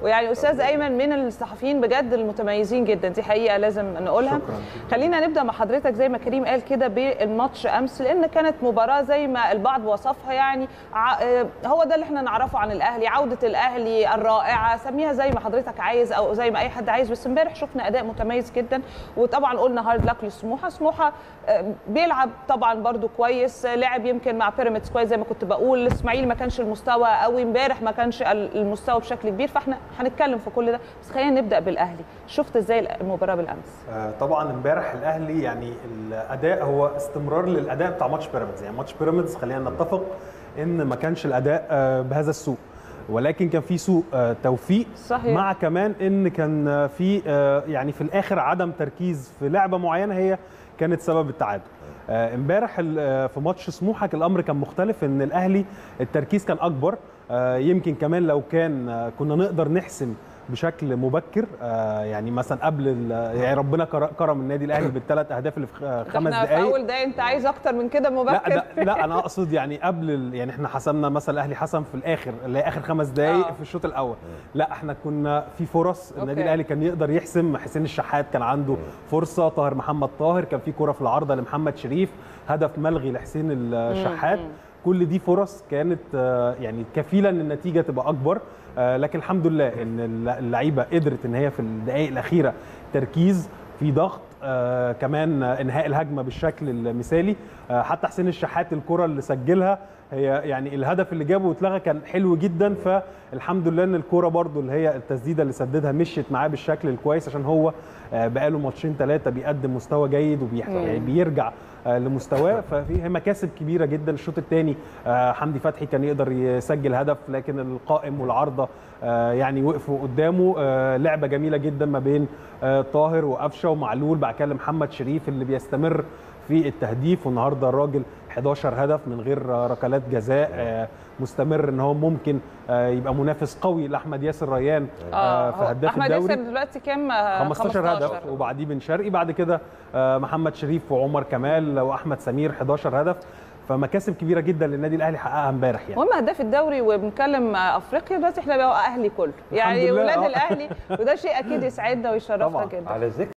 ويعني استاذ ايمن من الصحفيين بجد المتميزين جدا دي حقيقه لازم نقولها شكراً. خلينا نبدا مع حضرتك زي ما كريم قال كده بالماتش امس لان كانت مباراه زي ما البعض وصفها يعني ع- آه، هو ده اللي احنا نعرفه عن الاهلي عوده الاهلي الرائعه سميها زي ما حضرتك عايز او زي ما اي حد عايز بس امبارح شفنا اداء متميز جدا وطبعا قلنا هارد لك لسموحه سموحه آه، بيلعب طبعا برده كويس آه، لعب يمكن مع بيراميدز كويس زي ما كنت بقول الاسماعيلي ما كانش المستوى قوي امبارح ما كانش ال- المستوى بشكل كبير فاحنا هنتكلم في كل ده بس خلينا نبدا بالاهلي شفت ازاي المباراه بالامس آه، طبعا امبارح الاهلي يعني الاداء هو استمرار للاداء بتاع ماتش بيراميدز يعني ماتش بيراميدز خلينا نتفق ان ما كانش الاداء آه، بهذا السوء ولكن كان في سوء آه، توفيق صحيح. مع كمان ان كان آه، في آه، يعني في الاخر عدم تركيز في لعبه معينه هي كانت سبب التعادل آه، امبارح ال- آه، في ماتش سموحه الامر كان مختلف ان الاهلي التركيز كان اكبر آه، يمكن كمان لو كان آه، كنا نقدر نحسم بشكل مبكر آه، يعني مثلا قبل ال- يعني ربنا كر- كرم النادي الاهلي بالثلاث اهداف اللي في خ- خمس احنا في دقائق اول دقايق انت عايز اكتر من كده لا مبكر ده لا انا اقصد يعني قبل ال... يعني احنا حسمنا مثلا الاهلي حسم في الاخر اللي هي اخر خمس دقائق آه. في الشوط الاول لا احنا كنا في فرص النادي أوكي. الاهلي كان يقدر يحسم حسين الشحات كان عنده فرصه طاهر محمد طاهر كان في كره في العارضه لمحمد شريف هدف ملغي لحسين الشحات كل دي فرص كانت آه، يعني كفيله ان النتيجه تبقى اكبر آه، لكن الحمد لله ان اللعيبه قدرت ان هي في الدقائق الاخيره تركيز في ضغط آه كمان آه، انهاء الهجمه بالشكل المثالي آه حتى حسين الشحات الكره اللي سجلها هي يعني الهدف اللي جابه واتلغى كان حلو جدا فالحمد لله ان الكره برضو اللي هي التسديده اللي سددها مشيت معاه بالشكل الكويس عشان هو آه بقاله ماتشين ثلاثه بيقدم مستوى جيد وبيح يعني بيرجع آه لمستواه ففي مكاسب كبيره جدا الشوط الثاني حمدي فتحي كان يقدر يسجل هدف لكن القائم والعارضه آه يعني وقفوا قدامه آه لعبه جميله جدا ما بين آه طاهر وقفشه ومعلول بعد كده محمد شريف اللي بيستمر في التهديف والنهارده الراجل 11 هدف من غير آه، ركلات جزاء آه، مستمر ان هو ممكن آه، يبقى منافس قوي لاحمد ياسر ريان آه، في هو هداف احمد ياسر الدوري دلوقتي كام آه، 15 هدف وبعديه بن شرقي بعد كده آه، محمد شريف وعمر كمال واحمد سمير 11 هدف فمكاسب كبيره جدا للنادي الاهلي حققها امبارح يعني المهم هداف الدوري وبنتكلم آه، افريقيا دلوقتي احنا بقى اهلي كله يعني لله، ولاد آه. الاهلي وده شيء اكيد يسعدنا ويشرفنا طبعاً. جدا على ذكر